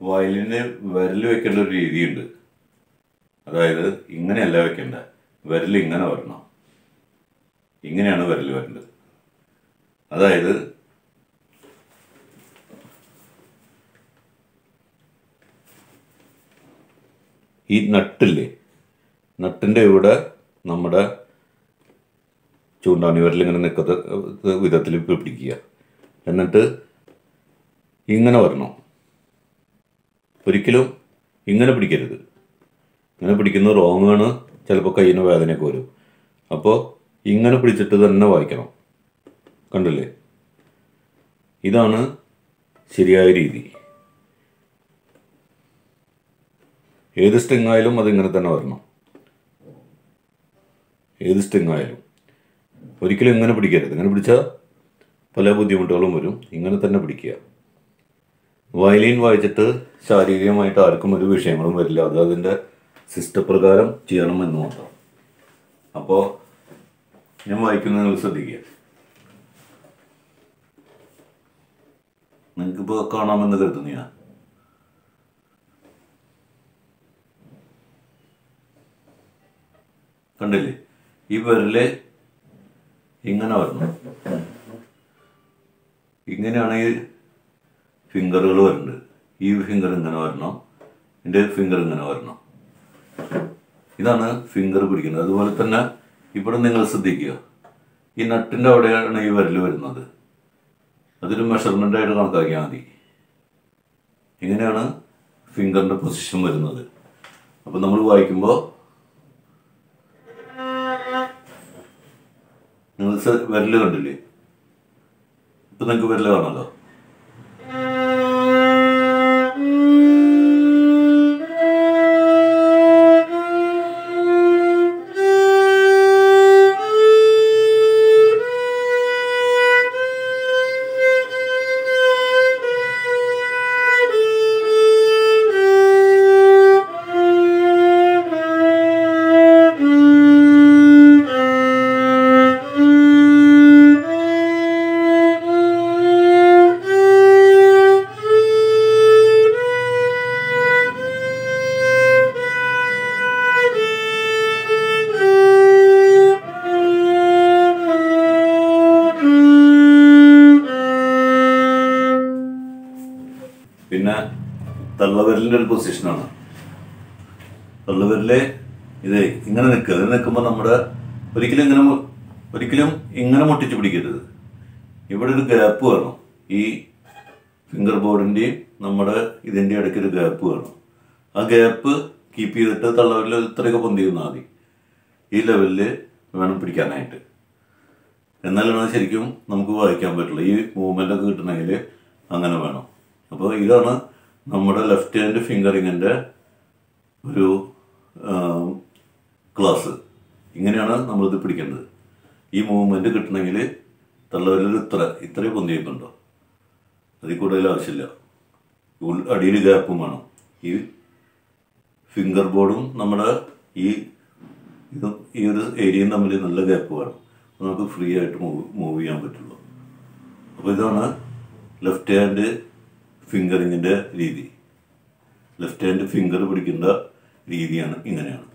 വയലിന് വിരൽ വെക്കേണ്ട ഒരു രീതിയുണ്ട് അതായത് ഇങ്ങനെയല്ല വെക്കേണ്ട വിരൽ ഇങ്ങനെ വരണം ഇങ്ങനെയാണ് വിരൽ വരേണ്ടത് അതായത് ഈ നട്ടില്ലേ നട്ടിൻ്റെ ഇവിടെ നമ്മുടെ ചൂണ്ടാണി വിരൽ ഇങ്ങനെ നിൽക്കത്ത വിധത്തിൽ പിടിക്കുക എന്നിട്ട് ഇങ്ങനെ വരണം ഒരിക്കലും ഇങ്ങനെ പിടിക്കരുത് ഇങ്ങനെ പിടിക്കുന്ന റോങ് ആണ് ചിലപ്പോൾ കയ്യിന് വേദനയൊക്കെ വരും അപ്പോൾ ഇങ്ങനെ പിടിച്ചിട്ട് തന്നെ വായിക്കണം കണ്ടില്ലേ ഇതാണ് ശരിയായ രീതി ഏത് സ്ട്രിങ് ആയാലും അതിങ്ങനെ തന്നെ വരണം ഏത് സ്ട്രിങ് ആയാലും ഒരിക്കലും ഇങ്ങനെ പിടിക്കരുത് ഇങ്ങനെ പിടിച്ചാൽ പല ബുദ്ധിമുട്ടുകളും വരും ഇങ്ങനെ തന്നെ പിടിക്കുക വയലിൻ വായിച്ചിട്ട് ശാരീരികമായിട്ട് ആർക്കും ഒരു വിഷയങ്ങളും വരില്ല അത് അതിൻ്റെ സിസ്റ്റപ്രകാരം ചെയ്യണമെന്ന് മാത്രം അപ്പോൾ ഞാൻ വായിക്കുന്നത് നിങ്ങൾ ശ്രദ്ധിക്കുക നിങ്ങൾക്കിപ്പോൾ കാണാമെന്ന് കരുതുന്നു ഞാൻ കണ്ടില്ലേ ഈ വിരല് ഇങ്ങനെ വരണം ഇങ്ങനെയാണ് ഈ ഫിംഗറുകൾ വരുന്നത് ഈ ഫിംഗർ ഇങ്ങനെ വരണം എൻ്റെ ഫിംഗർ ഇങ്ങനെ വരണം ഇതാണ് ഫിംഗർ പിടിക്കുന്നത് അതുപോലെ തന്നെ ഇവിടെ നിങ്ങൾ ശ്രദ്ധിക്കുക ഈ നട്ടിൻ്റെ അവിടെയാണ് ഈ വിരൽ വരുന്നത് അതൊരു മെഷർമെൻ്റ് ആയിട്ട് കണക്കാക്കിയാൽ മതി ഇങ്ങനെയാണ് ഫിംഗറിൻ്റെ പൊസിഷൻ വരുന്നത് അപ്പം നമ്മൾ വായിക്കുമ്പോൾ നിങ്ങൾ സ- വിരല് കണ്ടില്ലേ ഇപ്പം നിങ്ങൾക്ക് വിരല് കാണാമല്ലോ പിന്നെ തള്ളവിരലിൻ്റെ ഒരു പൊസിഷനാണ് തള്ളവിരല് ഇത് ഇങ്ങനെ നിൽക്കുക ഇത് നിൽക്കുമ്പോൾ നമ്മുടെ ഒരിക്കലും ഇങ്ങനെ മു- ഒരിക്കലും ഇങ്ങനെ മുട്ടിച്ച് പിടിക്കരുത് ഇവിടെ ഒരു ഗ്യാപ്പ് വേണം ഈ ഫിംഗർ ബോർഡിൻ്റെയും നമ്മുടെ ഇതിൻ്റെ ഇടയ്ക്ക് ഒരു ഗ്യാപ്പ് വേണം ആ ഗ്യാപ്പ് കീപ്പ് ചെയ്തിട്ട് തള്ളവിരൽ ഇത്രയൊക്കെ പൊന്തി നിന്നാൽ മതി ഈ ലെവലിൽ വേണം പിടിക്കാനായിട്ട് എന്നാലാണ് അത് ശരിക്കും നമുക്ക് വായിക്കാൻ പറ്റുള്ളൂ ഈ മൂവ്മെൻ്റ് ഒക്കെ കിട്ടണമെങ്കിൽ അങ്ങനെ വേണം അപ്പോൾ ഇതാണ് നമ്മുടെ ലെഫ്റ്റ് ഹാൻഡ് ഫിംഗറിങ്ങിൻ്റെ ഒരു ക്ലാസ് ഇങ്ങനെയാണ് നമ്മളിത് പിടിക്കേണ്ടത് ഈ മൂവ്മെൻറ്റ് കിട്ടണമെങ്കിൽ തള്ളവരിൽ ഇത്ര ഇത്രയും പൊന്തിയിട്ടുണ്ടോ അതിൽ കൂടുതൽ ആവശ്യമില്ല ഉൾ- അടിയിൽ ഗ്യാപ്പും വേണം ഈ ഫിംഗർ ബോർഡും നമ്മുടെ ഈ ഇതും ഈ ഒരു ഏരിയയും തമ്മിൽ നല്ല ഗ്യാപ്പ് വേണം അപ്പോൾ നമുക്ക് ഫ്രീ ആയിട്ട് മൂവ് മൂവ് ചെയ്യാൻ പറ്റുള്ളൂ അപ്പോൾ ഇതാണ് ലെഫ്റ്റ് ഹാൻഡ് ഫിംഗറിങ്ങിൻ്റെ രീതി ലെഫ്റ്റ് ഹാൻഡ് ഫിംഗർ പിടിക്കേണ്ട രീതിയാണ് ഇങ്ങനെയാണ്